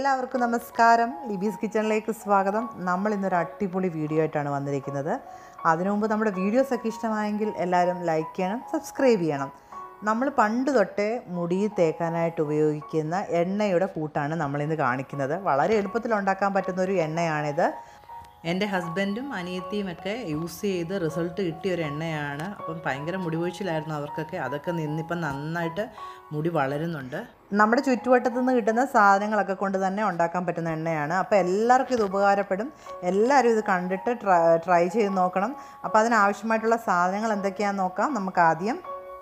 എല്ലാവർക്കും നമസ്കാരം ലിബീസ് കിച്ചണിലേക്ക് സ്വാഗതം നമ്മൾ ഇന്നൊരു അടിപൊളി വീഡിയോ ആയിട്ടാണ് വന്നിരിക്കുന്നത് അതിനു മുമ്പ് നമ്മുടെ വീഡിയോസൊക്കെ ഇഷ്ടമായെങ്കിൽ എല്ലാവരും ലൈക്ക് ചെയ്യണം സബ്സ്ക്രൈബ് ചെയ്യണം നമ്മൾ പണ്ട് തൊട്ടേ മുടിയിൽ തേക്കാനായിട്ട് ഉപയോഗിക്കുന്ന എണ്ണയുടെ കൂട്ടാണ് നമ്മളിന്ന് കാണിക്കുന്നത് വളരെ എളുപ്പത്തിൽ ഉണ്ടാക്കാൻ പറ്റുന്ന ഒരു എണ്ണയാണിത് എൻ്റെ ഹസ്ബൻഡും അനിയത്തിയും ഒക്കെ യൂസ് ചെയ്ത് റിസൾട്ട് കിട്ടിയ ഒരു എണ്ണയാണ് അപ്പം ഭയങ്കര മുടി കൊഴിച്ചിലായിരുന്നു അവർക്കൊക്കെ അതൊക്കെ നിന്നിപ്പം നന്നായിട്ട് മുടി വളരുന്നുണ്ട് നമ്മുടെ ചുറ്റുവട്ടത്തു നിന്ന് കിട്ടുന്ന സാധനങ്ങളൊക്കെ കൊണ്ട് തന്നെ ഉണ്ടാക്കാൻ പറ്റുന്ന എണ്ണയാണ് അപ്പോൾ എല്ലാവർക്കും ഇത് ഉപകാരപ്പെടും എല്ലാവരും ഇത് കണ്ടിട്ട് ട്രൈ ട്രൈ ചെയ്ത് നോക്കണം അപ്പോൾ അതിനാവശ്യമായിട്ടുള്ള സാധനങ്ങൾ എന്തൊക്കെയാണെന്ന് നോക്കാം നമുക്ക് ആദ്യം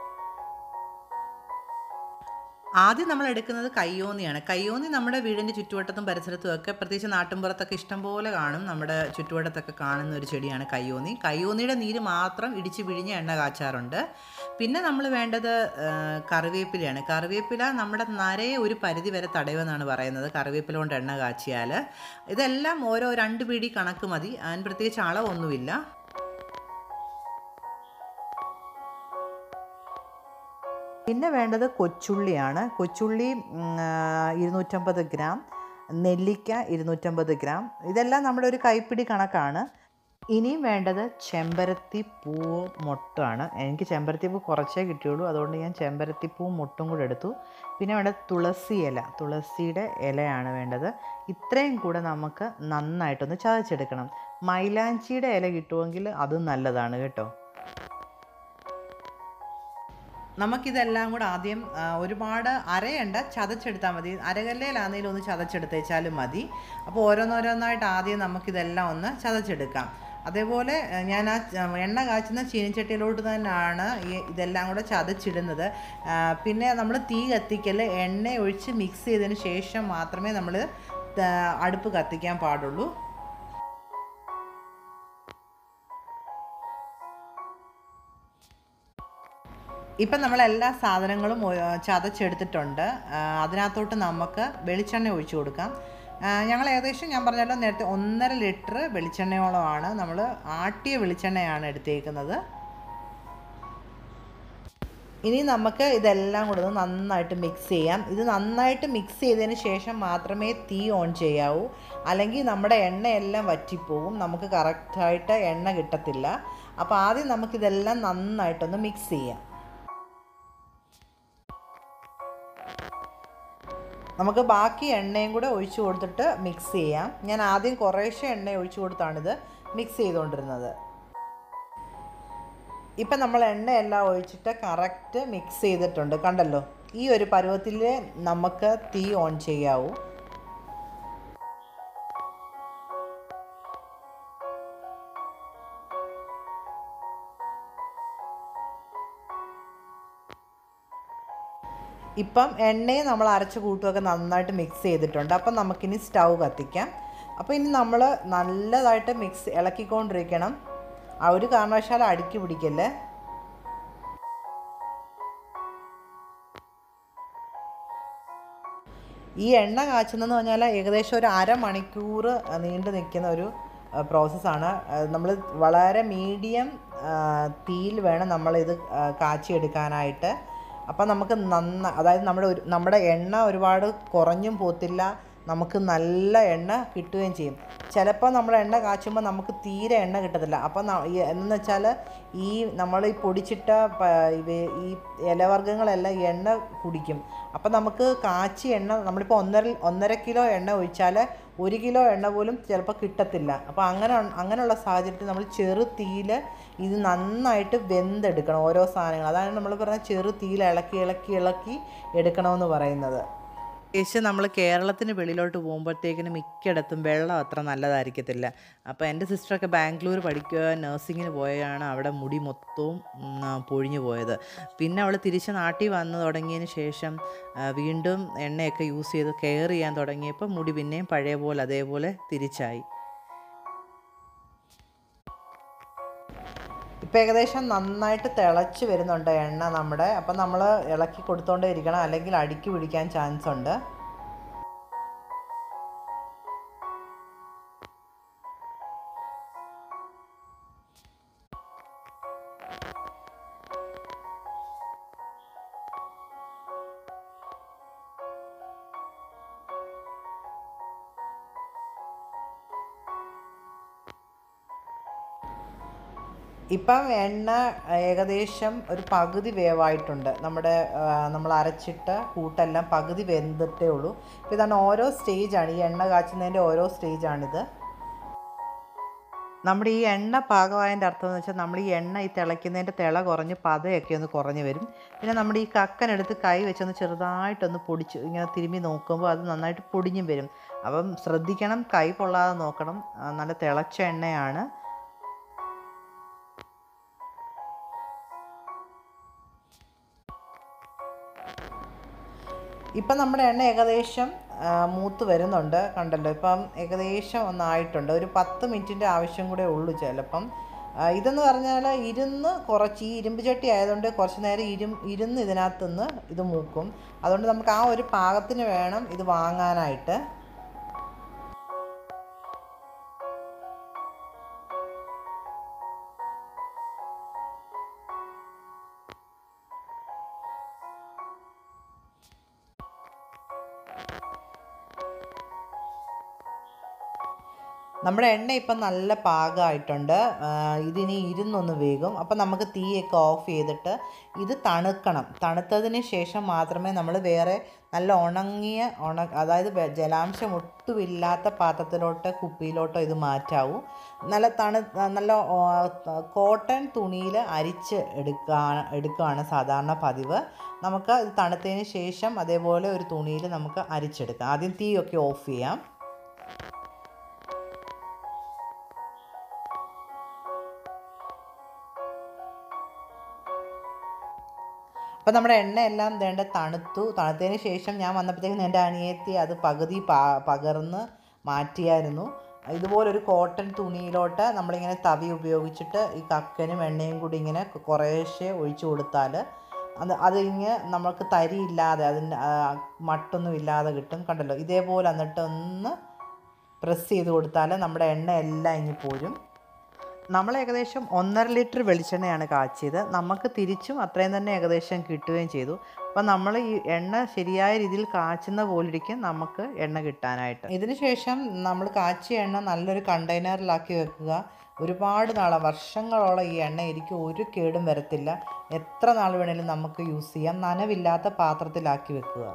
ആദ്യം നമ്മൾ എടുക്കുന്നത് കയ്യോന്നിയാണ് കയ്യോന്നി നമ്മുടെ വീടിൻ്റെ ചുറ്റുവട്ടത്തും പരിസരത്തും ഒക്കെ പ്രത്യേകിച്ച് നാട്ടിൻപുറത്തൊക്കെ ഇഷ്ടംപോലെ കാണും നമ്മുടെ ചുറ്റുവട്ടത്തൊക്കെ കാണുന്ന ഒരു ചെടിയാണ് കയ്യോന്നി കയ്യോന്നിയുടെ നീര് മാത്രം ഇടിച്ച് പിഴിഞ്ഞ് എണ്ണ കാച്ചാറുണ്ട് പിന്നെ നമ്മൾ വേണ്ടത് ആ, കറിവേപ്പിലയാണ് കറിവേപ്പില നമ്മുടെ നരയെ ഒരു പരിധി വരെ തടയുമെന്നാണ് പറയുന്നത് കറിവേപ്പില കൊണ്ട് എണ്ണ കാച്ചിയാൽ ഇതെല്ലാം ഓരോ രണ്ട് പിടി കണക്ക് മതി അതിന് പ്രത്യേകിച്ച് അളവൊന്നുമില്ല പിന്നെ വേണ്ടത് കൊച്ചുള്ളിയാണ് കൊച്ചുള്ളി ഉം, ആ, ഇരുന്നൂറ്റമ്പത് ഗ്രാം നെല്ലിക്ക ഇരുന്നൂറ്റമ്പത് ഗ്രാം ഇതെല്ലാം നമ്മുടെ ഒരു കൈപ്പിടി കണക്കാണ് ഇനിയും വേണ്ടത് ചെമ്പരത്തി പൂവ് മൊട്ടാണ് എനിക്ക് ചെമ്പരത്തി പൂ കുറച്ചേ കിട്ടിയുള്ളൂ അതുകൊണ്ട് ഞാൻ ചെമ്പരത്തി പൂവും മൊട്ടും കൂടെ എടുത്തു പിന്നെ വേണ്ടത് തുളസി ഇല തുളസിയുടെ ഇലയാണ് വേണ്ടത് ഇത്രയും കൂടെ നമുക്ക് നന്നായിട്ടൊന്ന് ചതച്ചെടുക്കണം മൈലാഞ്ചിയുടെ ഇല കിട്ടുമെങ്കിൽ അതും നല്ലതാണ് കേട്ടോ നമുക്കിതെല്ലാം കൂടെ ആദ്യം ആ, ഒരുപാട് അരയണ്ട ചതച്ചെടുത്താൽ മതി അരകല്ലയിലാണെങ്കിലും ഒന്ന് ചതച്ചെടുത്തേച്ചാലും മതി അപ്പോൾ ഓരോന്നോരോന്നായിട്ട് ആദ്യം നമുക്കിതെല്ലാം ഒന്ന് ചതച്ചെടുക്കാം അതേപോലെ ആ, ഞാൻ ആ ച- എണ്ണ കാച്ചുന്ന ചീനിച്ചട്ടിയിലോട്ട് തന്നെയാണ് ഈ ഇതെല്ലാം കൂടെ ചതച്ചിടുന്നത് ആ, പിന്നെ നമ്മൾ തീ കത്തിക്കൽ എണ്ണ ഒഴിച്ച് മിക്സ് ചെയ്തതിന് ശേഷം മാത്രമേ നമ്മൾ അടുപ്പ് കത്തിക്കാൻ പാടുള്ളൂ ഇപ്പം നമ്മൾ എല്ലാ സാധനങ്ങളും ഒ- ചതച്ചെടുത്തിട്ടുണ്ട് ആ, അതിനകത്തോട്ട് നമുക്ക് വെളിച്ചെണ്ണ ഒഴിച്ചു കൊടുക്കാം ആ, ഞങ്ങൾ ഏകദേശം ഞാൻ പറഞ്ഞല്ലോ നേരത്തെ ഒന്നര ലിറ്റർ വെളിച്ചെണ്ണയോളമാണ് നമ്മൾ ആട്ടിയ വെളിച്ചെണ്ണയാണ് എടുത്തേക്കുന്നത് ഇനി നമുക്ക് ഇതെല്ലാം കൂടെ ഒന്ന് നന്നായിട്ട് മിക്സ് ചെയ്യാം ഇത് നന്നായിട്ട് മിക്സ് ചെയ്തതിന് ശേഷം മാത്രമേ തീ ഓൺ ചെയ്യാവൂ അല്ലെങ്കിൽ നമ്മുടെ എണ്ണയെല്ലാം വറ്റിപ്പോവും നമുക്ക് കറക്റ്റായിട്ട് എണ്ണ കിട്ടത്തില്ല അപ്പോൾ ആദ്യം നമുക്കിതെല്ലാം നന്നായിട്ടൊന്ന് മിക്സ് ചെയ്യാം നമുക്ക് ബാക്കി എണ്ണയും കൂടെ ഒഴിച്ചു കൊടുത്തിട്ട് മിക്സ് ചെയ്യാം ഞാൻ ആദ്യം കുറേശ്ശെ എണ്ണ ഒഴിച്ചു കൊടുത്താണിത് മിക്സ് ചെയ്തുകൊണ്ടിരുന്നത് ഇപ്പം നമ്മൾ എണ്ണയെല്ലാം ഒഴിച്ചിട്ട് കറക്റ്റ് മിക്സ് ചെയ്തിട്ടുണ്ട് കണ്ടല്ലോ ഈ ഒരു പരുവത്തിൽ നമുക്ക് തീ ഓൺ ചെയ്യാവൂ ഇപ്പം എണ്ണയും നമ്മൾ അരച്ച് കൂട്ടുമൊക്കെ നന്നായിട്ട് മിക്സ് ചെയ്തിട്ടുണ്ട് അപ്പം നമുക്കിനി സ്റ്റൗ കത്തിക്കാം അപ്പോൾ ഇനി നമ്മൾ നല്ലതായിട്ട് മിക്സ് ഇളക്കിക്കൊണ്ടിരിക്കണം ആ ഒരു കാരണവശാലും അടുക്കി പിടിക്കല്ലേ ഈ എണ്ണ കാച്ചുന്നതെന്ന് പറഞ്ഞാൽ ഏകദേശം ഒരു അരമണിക്കൂർ നീണ്ടു നിൽക്കുന്ന ഒരു പ്രോസസ്സാണ് നമ്മൾ വളരെ മീഡിയം തീയിൽ വേണം നമ്മളിത് ആ, കാച്ചിയെടുക്കാനായിട്ട് അപ്പം നമുക്ക് നന്ന അതായത് നമ്മുടെ ഒരു നമ്മുടെ എണ്ണ ഒരുപാട് കുറഞ്ഞും പോത്തില്ല നമുക്ക് നല്ല എണ്ണ കിട്ടുകയും ചെയ്യും ചിലപ്പോൾ നമ്മൾ എണ്ണ കാച്ചുമ്പോൾ നമുക്ക് തീരെ എണ്ണ കിട്ടത്തില്ല അപ്പം ന- ഈ എന്ന് വെച്ചാൽ ഈ നമ്മൾ ഈ പൊടിച്ചിട്ട പ- ഇവ- ഈ ഇലവർഗ്ഗങ്ങളെല്ലാം ഈ എണ്ണ കുടിക്കും അപ്പം നമുക്ക് കാച്ചി എണ്ണ നമ്മളിപ്പോൾ ഒന്നര ഒന്നര കിലോ എണ്ണ ഒഴിച്ചാൽ ഒരു കിലോ എണ്ണ പോലും ചിലപ്പോൾ കിട്ടത്തില്ല അപ്പോൾ അങ്ങനെ ഉൺ- അങ്ങനെയുള്ള സാഹചര്യത്തിൽ നമ്മൾ ചെറു തീയിൽ ഇത് നന്നായിട്ട് വെന്തെടുക്കണം ഓരോ സാധനങ്ങൾ അതാണ് നമ്മൾ പറഞ്ഞ ചെറു തീയിൽ ഇളക്കി ഇളക്കി ഇളക്കി എടുക്കണമെന്ന് പറയുന്നത് ഏകദേശം നമ്മൾ കേരളത്തിന് വെളിയിലോട്ട് പോകുമ്പോഴത്തേക്കിന് മിക്കയിടത്തും വെള്ളം അത്ര നല്ലതായിരിക്കത്തില്ല അപ്പോൾ എൻ്റെ സിസ്റ്ററൊക്കെ ബാംഗ്ലൂർ പഠിക്കുക നഴ്സിങ്ങിന് പോയാണ് അവിടെ മുടി മൊത്തവും ഉം, ആ, പൊഴിഞ്ഞു പോയത് പിന്നെ അവൾ തിരിച്ച് നാട്ടിൽ വന്നു തുടങ്ങിയതിന് ശേഷം ആ, വീണ്ടും എണ്ണയൊക്കെ യൂസ് ചെയ്ത് കെയർ ചെയ്യാൻ തുടങ്ങിയപ്പോൾ മുടി പിന്നെയും പഴയ പോലെ അതേപോലെ തിരിച്ചായി ഇപ്പം ഏകദേശം നന്നായിട്ട് തിളച്ച് വരുന്നുണ്ട് എണ്ണ നമ്മുടെ അപ്പം നമ്മൾ ഇളക്കി കൊടുത്തോണ്ടേ ഇരിക്കണം അല്ലെങ്കിൽ അടുക്കി പിടിക്കാൻ ചാൻസ് ഉണ്ട് ഇപ്പം എണ്ണ ഏകദേശം ഒരു പകുതി വേവായിട്ടുണ്ട് നമ്മുടെ ആ, നമ്മൾ അരച്ചിട്ട കൂട്ടെല്ലാം പകുതി വെന്തിട്ടേ ഉള്ളൂ ഇപ്പം ഇതാണ് ഓരോ സ്റ്റേജാണ് ഈ എണ്ണ കാച്ചുന്നതിൻ്റെ ഓരോ സ്റ്റേജാണിത് നമ്മുടെ ഈ എണ്ണ പാകമായതിൻ്റെ അർത്ഥം എന്ന് വെച്ചാൽ നമ്മൾ ഈ എണ്ണ ഈ തിളയ്ക്കുന്നതിൻ്റെ തിള കുറഞ്ഞ് പതയൊക്കെ ഒന്ന് കുറഞ്ഞ് വരും പിന്നെ നമ്മുടെ ഈ കക്കനെടുത്ത് കൈ വെച്ചൊന്ന് ചെറുതായിട്ടൊന്ന് പൊടിച്ച് ഇങ്ങനെ തിരുമ്മി നോക്കുമ്പോൾ അത് നന്നായിട്ട് പൊടിഞ്ഞും വരും അപ്പം ശ്രദ്ധിക്കണം കൈ പൊള്ളാതെ നോക്കണം ആ, നല്ല തിളച്ച എണ്ണയാണ് ഇപ്പം നമ്മുടെ എണ്ണ ഏകദേശം ആ, മൂത്ത് വരുന്നുണ്ട് കണ്ടല്ലോ ഇപ്പം ഏകദേശം ഒന്നായിട്ടുണ്ട് ഒരു പത്ത് മിനിറ്റിൻ്റെ ആവശ്യം കൂടെ ഉള്ളൂ ചിലപ്പം ആ, ഇതെന്ന് പറഞ്ഞാൽ ഇരുന്ന് കുറച്ച് ഈ ഇരുമ്പ് ചട്ടി ആയതുകൊണ്ട് കുറച്ച് നേരം ഇരും ഇരുന്ന് ഇതിനകത്തുനിന്ന് ഇത് മൂക്കും അതുകൊണ്ട് നമുക്ക് ആ ഒരു പാകത്തിന് വേണം ഇത് വാങ്ങാനായിട്ട് നമ്മുടെ എണ്ണ ഇപ്പം നല്ല പാകമായിട്ടുണ്ട് ആ, ഇതിനി ഇരുന്നൊന്ന് വേകും അപ്പം നമുക്ക് തീയൊക്കെ ഓഫ് ചെയ്തിട്ട് ഇത് തണുക്കണം തണുത്തതിന് ശേഷം മാത്രമേ നമ്മൾ വേറെ നല്ല ഉണങ്ങിയ ഉണ അതായത് വെ- ജലാംശം ഒട്ടുമില്ലാത്ത പാത്രത്തിലോട്ട് കുപ്പിയിലോട്ടോ ഇത് മാറ്റാവൂ നല്ല തണു നല്ല ആ, കോട്ടൺ തുണിയിൽ അരിച്ച് എടുക്കുക എടുക്കുകയാണ് സാധാരണ പതിവ് നമുക്ക് ഇത് തണുത്തതിന് ശേഷം അതേപോലെ ഒരു തുണിയിൽ നമുക്ക് അരിച്ചെടുക്കാം ആദ്യം തീയൊക്കെ ഓഫ് ചെയ്യാം അപ്പം നമ്മുടെ എണ്ണയെല്ലാം വേണ്ട തണുത്തു തണുത്തതിന് ശേഷം ഞാൻ വന്നപ്പോഴത്തേക്കും എൻ്റെ അനിയത്തി അത് പകുതി പാ പകർന്ന് മാറ്റിയായിരുന്നു ഇതുപോലൊരു കോട്ടൺ തുണിയിലോട്ട് നമ്മളിങ്ങനെ തവി ഉപയോഗിച്ചിട്ട് ഈ കക്കനും എണ്ണയും കൂടി ഇങ്ങനെ കുറേശ്ശെ ഒഴിച്ചു കൊടുത്താൽ അത് അതിങ്ങ് നമുക്ക് തരിയില്ലാതെ അതിൻ്റെ ആ, മട്ടൊന്നും ഇല്ലാതെ കിട്ടും കണ്ടല്ലോ ഇതേപോലെ എന്നിട്ട് ഒന്ന് പ്രസ് ചെയ്ത് കൊടുത്താൽ നമ്മുടെ എണ്ണ എല്ലാം ഇങ്ങ് പോരും നമ്മൾ ഏകദേശം ഒന്നര ലിറ്റർ വെളിച്ചെണ്ണയാണ് കാച്ചിയത് നമുക്ക് തിരിച്ചും അത്രയും തന്നെ ഏകദേശം കിട്ടുകയും ചെയ്തു അപ്പം നമ്മൾ ഈ എണ്ണ ശരിയായ രീതിയിൽ കാച്ചുന്ന പോലിരിക്കും നമുക്ക് എണ്ണ കിട്ടാനായിട്ട് ഇതിന് ശേഷം നമ്മൾ കാച്ചിയ എണ്ണ നല്ലൊരു കണ്ടെയ്നറിലാക്കി വെക്കുക ഒരുപാട് നാളെ വർഷങ്ങളോളം ഈ എണ്ണ ഇരിക്കും ഒരു കേടും വരത്തില്ല എത്ര നാൾ വേണേലും നമുക്ക് യൂസ് ചെയ്യാം നനവില്ലാത്ത പാത്രത്തിലാക്കി വെക്കുക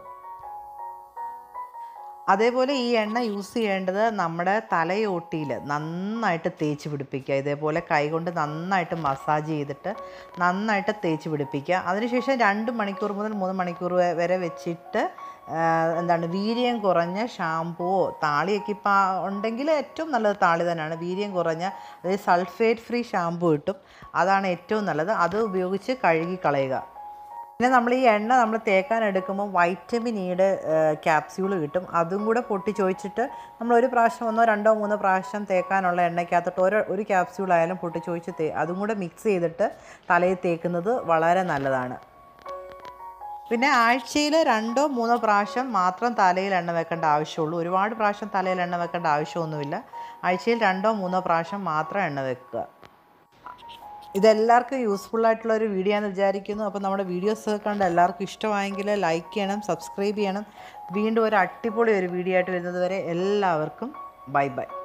അതേപോലെ ഈ എണ്ണ യൂസ് ചെയ്യേണ്ടത് നമ്മുടെ തലയോട്ടിയിൽ നന്നായിട്ട് തേച്ച് പിടിപ്പിക്കുക ഇതേപോലെ കൈകൊണ്ട് നന്നായിട്ട് മസാജ് ചെയ്തിട്ട് നന്നായിട്ട് തേച്ച് പിടിപ്പിക്കുക അതിനുശേഷം രണ്ട് മണിക്കൂർ മുതൽ മൂന്ന് മണിക്കൂർ വെ- വരെ വെച്ചിട്ട് ആ, എന്താണ് വീര്യം കുറഞ്ഞ ഷാമ്പുവോ താളിയൊക്കെ ഇപ്പം ഉണ്ടെങ്കിൽ ഏറ്റവും നല്ലത് താളി തന്നെയാണ് വീര്യം കുറഞ്ഞ അതായത് സൾഫേറ്റ് ഫ്രീ ഷാമ്പു കിട്ടും അതാണ് ഏറ്റവും നല്ലത് അത് ഉപയോഗിച്ച് കഴുകി കളയുക പിന്നെ നമ്മൾ ഈ എണ്ണ നമ്മൾ തേക്കാൻ എടുക്കുമ്പോൾ വൈറ്റമിൻ ഇയുടെ ക്യാപ്സ്യൂൾ കിട്ടും അതും കൂടെ പൊട്ടി ചോദിച്ചിട്ട് നമ്മൾ ഒരു പ്രാവശ്യം ഒന്നോ രണ്ടോ മൂന്നോ പ്രാവശ്യം തേക്കാനുള്ള എണ്ണയ്ക്കകത്തോട്ട് ഒരു ഒരു ക്യാപ്സ്യൂൾ ആയാലും പൊട്ടി ചോദിച്ച് തേ അതും കൂടെ മിക്സ് ചെയ്തിട്ട് തലയിൽ തേക്കുന്നത് വളരെ നല്ലതാണ് പിന്നെ ആഴ്ചയിൽ രണ്ടോ മൂന്നോ പ്രാവശ്യം മാത്രം തലയിൽ എണ്ണ വെക്കേണ്ട ആവശ്യമുള്ളൂ ഒരുപാട് പ്രാവശ്യം തലയിൽ എണ്ണ വെക്കേണ്ട ആവശ്യമൊന്നുമില്ല ആഴ്ചയിൽ രണ്ടോ മൂന്നോ പ്രാവശ്യം മാത്രം എണ്ണ വെക്കുക ഇതെല്ലാവർക്കും യൂസ്ഫുൾ ആയിട്ടുള്ള ഒരു വീഡിയോ ആണെന്ന് വിചാരിക്കുന്നു അപ്പോൾ നമ്മുടെ വീഡിയോസ് കണ്ട് എല്ലാവർക്കും ഇഷ്ടമായെങ്കിൽ ലൈക്ക് ചെയ്യണം സബ്സ്ക്രൈബ് ചെയ്യണം വീണ്ടും ഒരു അടിപൊളി ഒരു വീഡിയോ ആയിട്ട് വരുന്നത് വരെ എല്ലാവർക്കും ബൈ ബൈ